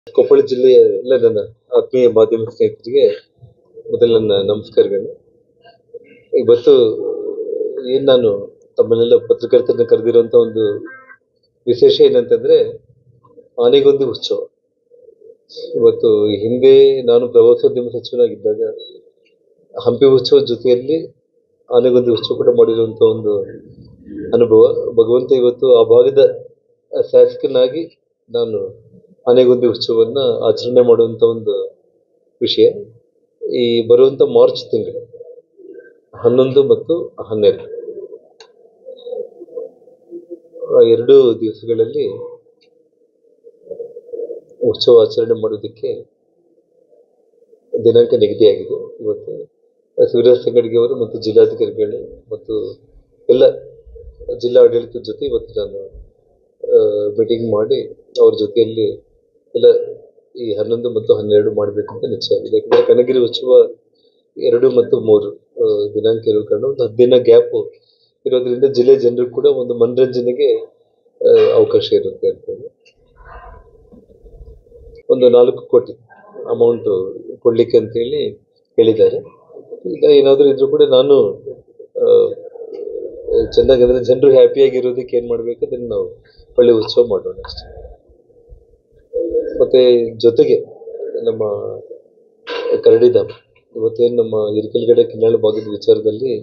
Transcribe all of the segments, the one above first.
ಕೊಪ್ಪಳ ಜಿಲ್ಲೆಯ ಎಲ್ಲ ನನ್ನ ಆತ್ಮೀಯ ಮಾಧ್ಯಮ ಸ್ನೇಹಿತರಿಗೆ ಮೊದಲ ನನ್ನ ನಮಸ್ಕಾರಗಳು ಇವತ್ತು ಏನ್ ನಾನು ತಮ್ಮನ್ನೆಲ್ಲ ಪತ್ರಕರ್ತರನ್ನ ಕರೆದಿರುವಂತ ಒಂದು ವಿಶೇಷ ಏನಂತಂದ್ರೆ ಆನೆಗೊಂದಿ ಉತ್ಸವ ಇವತ್ತು ಹಿಂದೆ ನಾನು ಪ್ರವಾಸೋದ್ಯಮ ಸಚಿವನಾಗಿದ್ದಾಗ ಹಂಪಿ ಉತ್ಸವದ ಜೊತೆಯಲ್ಲಿ ಆನೆಗೊಂದಿ ಉತ್ಸವ ಕೂಡ ಮಾಡಿರುವಂತ ಒಂದು ಅನುಭವ ಭಗವಂತ ಇವತ್ತು ಆ ಭಾಗದ ಶಾಸಕನಾಗಿ ನಾನು ಆನೆಗೊಂದಿ ಉತ್ಸವವನ್ನ ಆಚರಣೆ ಮಾಡುವಂತ ಒಂದು ವಿಷಯ ಈ ಬರುವಂತ ಮಾರ್ಚ್ ತಿಂಗಳು ಹನ್ನೊಂದು ಮತ್ತು ಹನ್ನೆರಡು ಆ ಎರಡು ದಿವಸಗಳಲ್ಲಿ ಉತ್ಸವ ಆಚರಣೆ ಮಾಡೋದಕ್ಕೆ ದಿನಾಂಕ ನಿಗದಿಯಾಗಿದೆ ಇವತ್ತು ಶಿವರಾಜ್ ಸಂಗಡಿಗೆ ಅವರು ಮತ್ತು ಜಿಲ್ಲಾಧಿಕಾರಿಗಳು ಮತ್ತು ಎಲ್ಲ ಜಿಲ್ಲಾ ಆಡಳಿತದ ಜೊತೆ ಇವತ್ತು ನಾನು ಮೀಟಿಂಗ್ ಮಾಡಿ ಅವ್ರ ಜೊತೆಯಲ್ಲಿ ಎಲ್ಲ ಈ ಹನ್ನೊಂದು ಮತ್ತು ಹನ್ನೆರಡು ಮಾಡಬೇಕಂತ ನಿಶ್ಚಯ ಆಗಿದೆ ಯಾಕಂದ್ರೆ ಕನಗಿರಿ ಉತ್ಸವ ಎರಡು ಮತ್ತು ಮೂರು ಆ, ದಿನಾಂಕ ಇರೋ ಕಾರಣ ಒಂದು ಹದಿನ ಗ್ಯಾಪ್ ಇರೋದ್ರಿಂದ ಜಿಲ್ಲೆ ಜನರಿಗೆ ಕೂಡ ಒಂದು ಮನರಂಜನೆಗೆ ಆ, ಅವಕಾಶ ಇರುತ್ತೆ ಅಂತ ಹೇಳಿ ಒಂದು ನಾಲ್ಕು ಕೋಟಿ ಅಮೌಂಟ್ ಕೊಡ್ಲಿಕ್ಕೆ ಅಂತ ಹೇಳಿ ಹೇಳಿದ್ದಾರೆ ಈಗ ಏನಾದರೂ ಇದ್ರೂ ಕೂಡ ನಾನು ಆ, ಚೆನ್ನಾಗಿ ಅಂದ್ರೆ ಜನರು ಹ್ಯಾಪಿಯಾಗಿರೋದಕ್ಕೆ ಏನ್ ಮಾಡ್ಬೇಕು ಅದನ್ನ ನಾವು ಒಳ್ಳೆ ಉತ್ಸವ ಮಾಡೋಣ ಅಷ್ಟೇ ಮತ್ತೆ ಜೊತೆಗೆ ನಮ್ಮ ಕರಡಿಧಾಮ ಇವತ್ತೇನು ನಮ್ಮ ಇರಿಕಲ್ಗಡೆ ಕಿನ್ನಾಳ ಭಾಗದ ವಿಚಾರದಲ್ಲಿ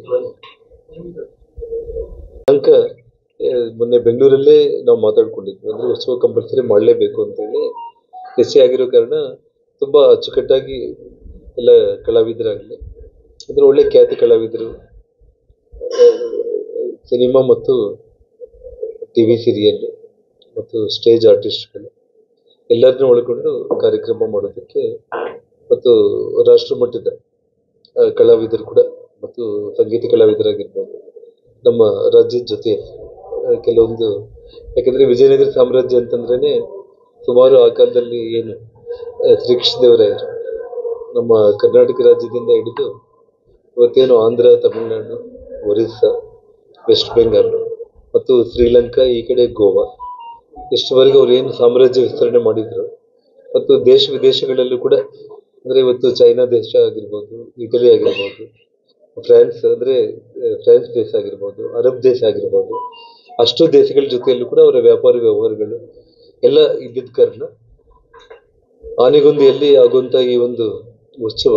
ಅಂಕ ಮೊನ್ನೆ ಬೆಂಗಳೂರಲ್ಲೇ ನಾವು ಮಾತಾಡ್ಕೊಂಡಿದ್ವಿ ಅಂದ್ರೆ ಉತ್ಸವ ಕಂಪಲ್ಸರಿ ಮಾಡಲೇಬೇಕು ಅಂತ ಹೇಳಿ ಎಸ್ಸಿ ಆಗಿರೋ ಕಾರಣ ತುಂಬಾ ಅಚ್ಚುಕಟ್ಟಾಗಿ ಎಲ್ಲ ಕಲಾವಿದರಾಗಲಿ ಅಂದ್ರೆ ಒಳ್ಳೆ ಖ್ಯಾತಿ ಕಲಾವಿದರು ಸಿನಿಮಾ ಮತ್ತು ಟಿವಿ ಸೀರಿಯಲ್ ಮತ್ತು ಸ್ಟೇಜ್ ಆರ್ಟಿಸ್ಟ್ಗಳು ಎಲ್ಲರನ್ನೂ ಒಳಗೊಂಡು ಕಾರ್ಯಕ್ರಮ ಮಾಡೋದಕ್ಕೆ ಮತ್ತು ರಾಷ್ಟ್ರ ಮಟ್ಟದ ಆ, ಕಲಾವಿದರು ಕೂಡ ಮತ್ತು ಸಂಗೀತ ಕಲಾವಿದರಾಗಿರ್ಬೋದು ನಮ್ಮ ರಾಜ್ಯದ ಜೊತೆಯಲ್ಲಿ ಆ, ಕೆಲವೊಂದು ಯಾಕಂದ್ರೆ ವಿಜಯನಗರ ಸಾಮ್ರಾಜ್ಯ ಅಂತಂದ್ರೇನೆ ಸುಮಾರು ಆ ಕಾಲದಲ್ಲಿ ಏನು ಆ, ಶ್ರೀ ಕೃಷ್ಣದೇವರಾಯರು ನಮ್ಮ ಕರ್ನಾಟಕ ರಾಜ್ಯದಿಂದ ಹಿಡಿದು ಇವತ್ತೇನು ಆಂಧ್ರ ತಮಿಳುನಾಡು ಒರಿಸ್ಸಾ ವೆಸ್ಟ್ ಬೆಂಗಾಲ್ ಮತ್ತು ಶ್ರೀಲಂಕಾ ಈ ಕಡೆ ಗೋವಾ ಇಷ್ಟವರೆಗೆ ಅವ್ರು ಏನು ಸಾಮ್ರಾಜ್ಯ ವಿಸ್ತರಣೆ ಮಾಡಿದ್ರು ಮತ್ತು ದೇಶ ವಿದೇಶಗಳಲ್ಲೂ ಕೂಡ ಅಂದ್ರೆ ಇವತ್ತು ಚೈನಾ ದೇಶ ಆಗಿರ್ಬೋದು ಇಟಲಿ ಆಗಿರ್ಬೋದು ಫ್ರಾನ್ಸ್ ಅಂದ್ರೆ ಆ, ಫ್ರಾನ್ಸ್ ದೇಶ ಆಗಿರ್ಬೋದು ಅರಬ್ ದೇಶ ಆಗಿರ್ಬೋದು ಅಷ್ಟು ದೇಶಗಳ ಜೊತೆಯಲ್ಲೂ ಕೂಡ ಅವರ ವ್ಯಾಪಾರ ವ್ಯವಹಾರಗಳು ಎಲ್ಲ ಇದ್ದಿದ್ದ ಕಾರಣ ಆನೆಗೊಂದಿಯಲ್ಲಿ ಆಗುವಂತ ಈ ಒಂದು ಉತ್ಸವ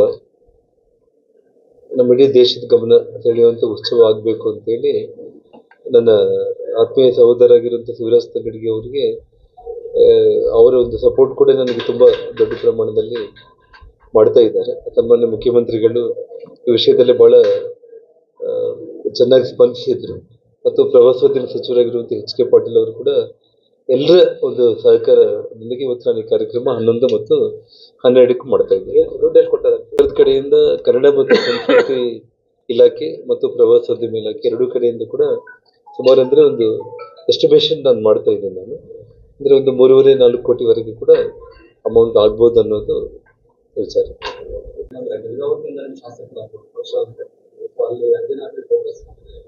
ನಮ್ಮ ಇಡೀ ದೇಶದ ಗಮನ ಸೆಳೆಯುವಂತ ಉತ್ಸವ ಆಗ್ಬೇಕು ಅಂತೇಳಿ ನನ್ನ ಆತ್ಮೀಯ ಸಹೋದರ ಆಗಿರುವಂತ ಶಿವರಾಜ್ ತಗಡಿಗೆ ಅವರಿಗೆ ಆ, ಅವರ ಒಂದು ಸಪೋರ್ಟ್ ಕೂಡ ನನಗೆ ತುಂಬಾ ದೊಡ್ಡ ಪ್ರಮಾಣದಲ್ಲಿ ಮಾಡ್ತಾ ಇದ್ದಾರೆ ಸನ್ಮಾನ್ಯ ಮುಖ್ಯಮಂತ್ರಿಗಳು ಈ ವಿಷಯದಲ್ಲಿ ಬಹಳ ಆ, ಚೆನ್ನಾಗಿ ಸ್ಪಂದಿಸಿದ್ರು ಮತ್ತು ಪ್ರವಾಸೋದ್ಯಮ ಸಚಿವರಾಗಿರುವಂತ ಎಚ್ ಕೆ ಪಾಟೀಲ್ ಅವರು ಕೂಡ ಎಲ್ಲರ ಒಂದು ಸಹಕಾರದೊಂದಿಗೆ ಇವತ್ತು ನಾನು ಈ ಕಾರ್ಯಕ್ರಮ ಹನ್ನೊಂದು ಮತ್ತು ಹನ್ನೆರಡಕ್ಕೂ ಮಾಡ್ತಾ ಇದ್ದೀನಿ ದುಡ್ಡು ಎಷ್ಟು ಕೊಟ್ಟಾರೆ ಇದ್ರ ಕಡೆಯಿಂದ ಕನ್ನಡ ಮತ್ತು ಸಂಸ್ಕೃತಿ ಇಲಾಖೆ ಮತ್ತು ಪ್ರವಾಸೋದ್ಯಮ ಇಲಾಖೆ ಎರಡೂ ಕಡೆಯಿಂದ ಕೂಡ ಸುಮಾರು ಅಂದ್ರೆ ಒಂದು ಎಸ್ಟಿಮೇಷನ್ ನಾನು ಮಾಡ್ತಾ ಇದ್ದೀನಿ ನಾನು ಅಂದ್ರೆ ಒಂದು ಮೂರುವರೆ ನಾಲ್ಕು ಕೋಟಿವರೆಗೆ ಕೂಡ ಅಮೌಂಟ್ ಆಗ್ಬೋದು ಅನ್ನೋದು ವಿಚಾರ ಗಂಗಾವತಿಯಿಂದ ಶಾಸಕರಾದ್ರು ವರ್ಷ ಆಗುತ್ತೆ ಅಲ್ಲಿ ಅಂಜನಾದ್ರಿ ಫೋಕಸ್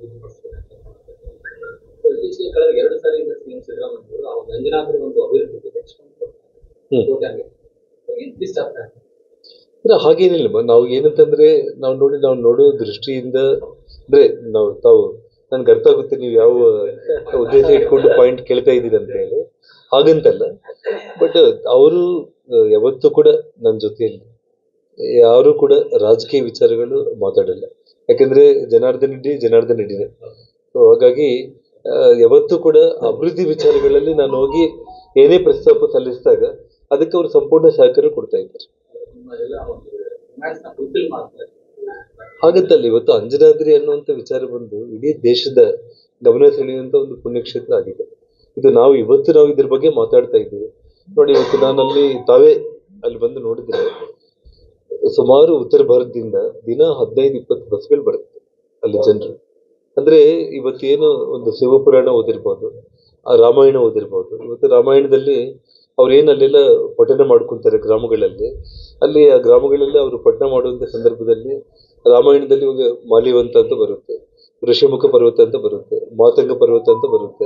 ಇತ್ತೀಚೆಗೆ ಕಳೆದ ಎರಡು ಸಾರಿಯಿಂದ ಸಿಎಂ ಸಿದ್ದರಾಮಯ್ಯ ಅವರು ಆ ಅಂಜನಾದ್ರಿ ಒಂದು ಅಭಿವೃದ್ಧಿಗೆ ಹ್ಮ್. ಕೋಟಿ ಆಗಿದೆ ಇಷ್ಟ ಆಗ್ತಾ ಇದೆ ಅಂದ್ರೆ ಹಾಗೇನಿಲ್ಲ ನಾವು ಏನಂತಂದ್ರೆ ನಾವು ನೋಡಿ ನಾವು ನೋಡೋ ದೃಷ್ಟಿಯಿಂದ ಅಂದ್ರೆ ನಾವು ತಾವು ನನ್ಗೆ ಅರ್ಥ ಆಗುತ್ತೆ ನೀವು ಯಾವ ಉದ್ದೇಶ ಇಟ್ಕೊಂಡು ಪಾಯಿಂಟ್ ಕೇಳ್ತಾ ಇದ್ದೀರಿ ಅಂತ ಹೇಳಿ ಹಾಗಂತಲ್ಲ ಬಟ್ ಅವರು ಯಾವತ್ತೂ ಕೂಡ ನನ್ನ ಜೊತೆಯಲ್ಲಿ ಯಾರು ಕೂಡ ರಾಜಕೀಯ ವಿಚಾರಗಳು ಮಾತಾಡಲ್ಲ ಯಾಕಂದ್ರೆ ಜನಾರ್ದನ್ ರೆಡ್ಡಿ ಜನಾರ್ದನ್ ರೆಡ್ಡಿನೇ ಸೊ ಹಾಗಾಗಿ ಆ, ಯಾವತ್ತೂ ಕೂಡ ಅಭಿವೃದ್ಧಿ ವಿಚಾರಗಳಲ್ಲಿ ನಾನು ಹೋಗಿ ಏನೇ ಪ್ರಸ್ತಾಪ ಸಲ್ಲಿಸಿದಾಗ ಅದಕ್ಕೆ ಅವರು ಸಂಪೂರ್ಣ ಸಹಕಾರ ಕೊಡ್ತಾ ಇದ್ದಾರೆ ನಿಮ್ಮದೆಲ್ಲ ಒಂದು ಡಿಮ್ಯಾಂಡ್ಸ್ ನ ಫುಲ್ಫಿಲ್ ಮಾಡ್ತಾರೆ ಹಾಗಂತಲ್ಲ ಇವತ್ತು ಅಂಜನಾದ್ರಿ ಅನ್ನುವಂಥ ವಿಚಾರ ಬಂದು ಇಡೀ ದೇಶದ ಗಮನ ಸೆಳೆಯುವಂತ ಒಂದು ಪುಣ್ಯಕ್ಷೇತ್ರ ಆಗಿದೆ ಇದು ನಾವು ಇವತ್ತು ನಾವು ಇದ್ರ ಬಗ್ಗೆ ಮಾತಾಡ್ತಾ ಇದ್ದೀವಿ ನೋಡಿ ಇವತ್ತು ನಾನು ಅಲ್ಲಿ ತಾವೇ ಅಲ್ಲಿ ಬಂದು ನೋಡಿದ್ರೆ ಸುಮಾರು ಉತ್ತರ ಭಾರತದಿಂದ ದಿನ ಹದಿನೈದು ಇಪ್ಪತ್ತು ಬಸ್ಗಳು ಬರುತ್ತೆ ಅಲ್ಲಿ ಜನರು ಅಂದ್ರೆ ಇವತ್ತೇನು ಒಂದು ಶಿವಪುರಾಣ ಓದಿರ್ಬೋದು ಆ ರಾಮಾಯಣ ಓದಿರ್ಬೋದು ಇವತ್ತು ರಾಮಾಯಣದಲ್ಲಿ ಅವ್ರೇನು ಅಲ್ಲೆಲ್ಲ ಪಠಣ ಮಾಡ್ಕೊಂತಾರೆ ಗ್ರಾಮಗಳಲ್ಲಿ ಅಲ್ಲಿ ಆ ಗ್ರಾಮಗಳಲ್ಲಿ ಅವರು ಪಠಣ ಮಾಡುವಂತ ಸಂದರ್ಭದಲ್ಲಿ ರಾಮಾಯಣದಲ್ಲಿ ಇವಾಗ ಮಾಲಿವಂತ ಅಂತ ಬರುತ್ತೆ ಋಷಿಮುಖ ಪರ್ವತ ಅಂತ ಬರುತ್ತೆ ಮಾತಂಗ ಪರ್ವತ ಅಂತ ಬರುತ್ತೆ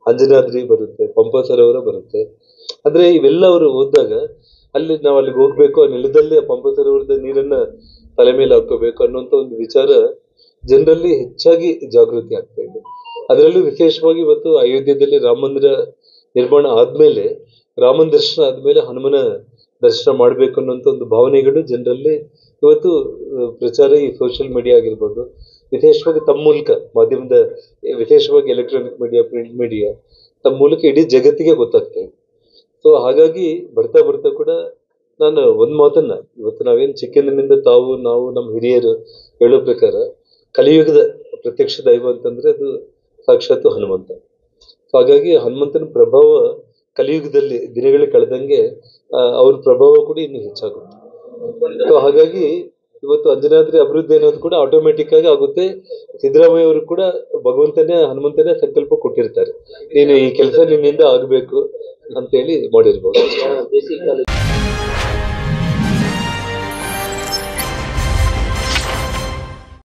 ಅಂಜನಾದ್ರಿ ಬರುತ್ತೆ ಪಂಪ ಸರೋವರ ಬರುತ್ತೆ ಅಂದ್ರೆ ಇವೆಲ್ಲ ಅವರು ಓದಿದಾಗ ಅಲ್ಲಿ ನಾವು ಅಲ್ಲಿಗೆ ಹೋಗ್ಬೇಕು ಆ ನೆಲದಲ್ಲಿ ಆ ಪಂಪ ಸರೋವರದ ನೀರನ್ನ ತಲೆ ಮೇಲೆ ಹಾಕೋಬೇಕು ಅನ್ನುವಂಥ ಒಂದು ವಿಚಾರ ಜನರಲ್ಲಿ ಹೆಚ್ಚಾಗಿ ಜಾಗೃತಿ ಆಗ್ತಾ ಇದೆ ಅದರಲ್ಲೂ ವಿಶೇಷವಾಗಿ ಇವತ್ತು ಅಯೋಧ್ಯೆಯಲ್ಲಿ ರಾಮ ಮಂದಿರ ನಿರ್ಮಾಣ ಆದ್ಮೇಲೆ ರಾಮನ ದರ್ಶನ ಆದ್ಮೇಲೆ ಹನುಮನ ದರ್ಶನ ಮಾಡ್ಬೇಕು ಅನ್ನೋಂಥ ಒಂದು ಭಾವನೆಗಳು ಜನರಲ್ಲಿ ಇವತ್ತು ಆ, ಪ್ರಚಾರ ಈ ಸೋಷಿಯಲ್ ಮೀಡಿಯಾ ಆಗಿರ್ಬೋದು ವಿಶೇಷವಾಗಿ ತಮ್ಮ ಮೂಲಕ ಮಾಧ್ಯಮದ ವಿಶೇಷವಾಗಿ ಎಲೆಕ್ಟ್ರಾನಿಕ್ ಮೀಡಿಯಾ ಪ್ರಿಂಟ್ ಮೀಡಿಯಾ ತಮ್ಮ ಮೂಲಕ ಇಡೀ ಜಗತ್ತಿಗೆ ಗೊತ್ತಾಗ್ತಾ ಇದೆ ಸೊ ಹಾಗಾಗಿ ಬರ್ತಾ ಬರ್ತಾ ಕೂಡ ನಾನು ಒಂದ್ ಮಾತನ್ನ ಇವತ್ತು ನಾವೇನ್ ಚಿಕ್ಕಂದಿನಿಂದ ತಾವು ನಾವು ನಮ್ಮ ಹಿರಿಯರು ಹೇಳೋ ಪ್ರಕಾರ ಕಲಿಯುಗದ ಪ್ರತ್ಯಕ್ಷ ದೈವ ಅಂತಂದ್ರೆ ಅದು ಸಾಕ್ಷಾತ್ ಹನುಮಂತ ಸೊ ಹಾಗಾಗಿ ಹನುಮಂತನ ಪ್ರಭಾವ ಕಲಿಯುಗದಲ್ಲಿ ದಿನಗಳು ಕಳೆದಂಗೆ ಆ, ಅವ್ರ ಪ್ರಭಾವ ಕೂಡ ಇನ್ನು ಹೆಚ್ಚಾಗುತ್ತೆ ಸೊ ಹಾಗಾಗಿ ಇವತ್ತು ಅಂಜನಾದ್ರಿ ಅಭಿವೃದ್ಧಿ ಅನ್ನೋದು ಕೂಡ ಆಟೋಮೆಟಿಕ್ ಆಗಿ ಆಗುತ್ತೆ ಸಿದ್ದರಾಮಯ್ಯ ಅವರು ಕೂಡ ಭಗವಂತನೇ ಹನುಮಂತನೇ ಸಂಕಲ್ಪ ಕೊಟ್ಟಿರ್ತಾರೆ ನೀನು ಈ ಕೆಲಸ ನಿನ್ನಿಂದ ಆಗ್ಬೇಕು ಅಂತೇಳಿ ಮಾಡಿರ್ಬೋದು ಬೇಸಿಕ್ ಕಾಲೇಜ್